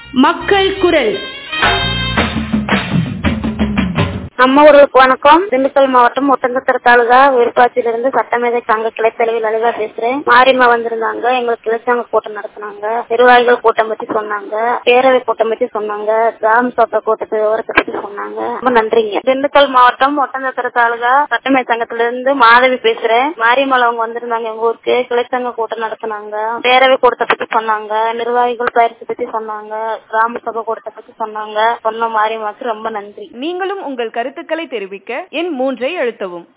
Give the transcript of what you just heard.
மக்கள் குரல் நம்ம ஊர்களுக்கு வணக்கம் திண்டுக்கல் மாவட்டம் ஒட்டந்தத்தர தாலுகா விருப்பாச்சியிலிருந்து சட்டமேதை சங்க கிளை தலைவி லலிதா பேசுறேன் மாரியம்மா வந்திருந்தாங்க எங்களுக்கு கிளைச்சாங்க கூட்டம் நடத்தினாங்க நிர்வாகிகள் கூட்டம் பத்தி சொன்னாங்க பேரவை கூட்டம் பத்தி சொன்னாங்க கிராம சபை கூட்டத்து விவரத்தை பத்தி சொன்னாங்க ரொம்ப நன்றிங்க திண்டுக்கல் மாவட்டம் ஒட்டந்தத்தர தாலுகா சட்டமே சங்கத்திலிருந்து மாதவி பேசுறேன் மாரியம்மாள் அவங்க வந்திருந்தாங்க எங்க ஊருக்கு கிளைச்சங்க கூட்டம் நடத்தினாங்க பேரவை கூட்டத்தை பத்தி சொன்னாங்க நிர்வாகிகள் பயிற்சி பத்தி சொன்னாங்க கிராம சபை கூட்டத்தை பத்தி சொன்னாங்க சொன்ன மாரியம்மாக்கு ரொம்ப நன்றி நீங்களும் உங்கள் கருத்துக்களை தெரிவிக்க எண் மூன்றை அழுத்தவும்